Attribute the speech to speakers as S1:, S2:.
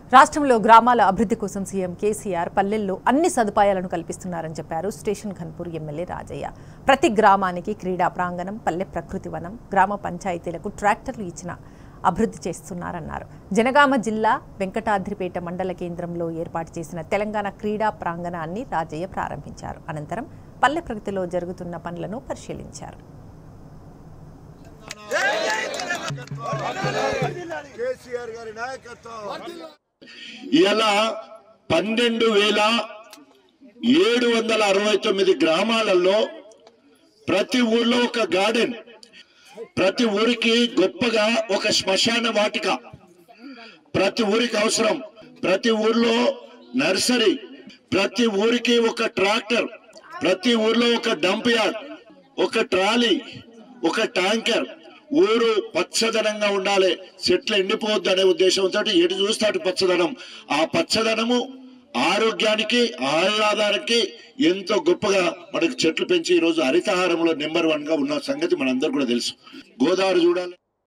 S1: రాష్ట్రంలో గ్రామాల అభివృద్ధి కోసం సీఎం కేసీఆర్ పల్లెల్లో అన్ని సదుపాయాలను కల్పిస్తున్నారని చెప్పారు స్టేషన్ ఘన్పూర్ ఎమ్మెల్యే రాజయ్య ప్రతి గ్రామానికి క్రీడా ప్రాంగణం పల్లె ప్రకృతి వనం గ్రామ పంచాయతీలకు ట్రాక్టర్లు ఇచ్చిన అభివృద్ధి చేస్తున్నారన్నారు జనగామ జిల్లా వెంకటాద్రిపేట మండల కేంద్రంలో ఏర్పాటు చేసిన తెలంగాణ క్రీడా ప్రాంగణాన్ని రాజయ్య ప్రారంభించారు అనంతరం పల్లె ప్రగతిలో జరుగుతున్న పనులను పరిశీలించారు
S2: కేసీఆర్ గారి నాయకత్వం
S3: ఇలా పన్నెండు వేల ఏడు వందల అరవై తొమ్మిది గ్రామాలలో ప్రతి ఊర్లో ఒక గార్డెన్ ప్రతి ఊరికి గొప్పగా ఒక శ్మశాన వాటిక ప్రతి ఊరికి అవసరం ప్రతి ఊర్లో నర్సరీ ప్రతి ఊరికి ఒక ట్రాక్టర్ ప్రతి ఊర్లో ఒక డంప్ యార్డ్ ఒక ట్రాలీ ఒక ట్యాంకర్ ఊరు పచ్చదనంగా ఉండాలి చెట్లు ఎండిపోవద్దు అనే ఉద్దేశంతో ఎటు చూస్తే అటు పచ్చదనం ఆ పచ్చదనము ఆరోగ్యానికి ఆహ్లాదానికి ఎంతో గొప్పగా మనకు చెట్లు పెంచి ఈ రోజు హరితహారంలో నెంబర్ వన్ గా ఉన్న సంగతి మనందరూ కూడా తెలుసు గోదావరి చూడాలి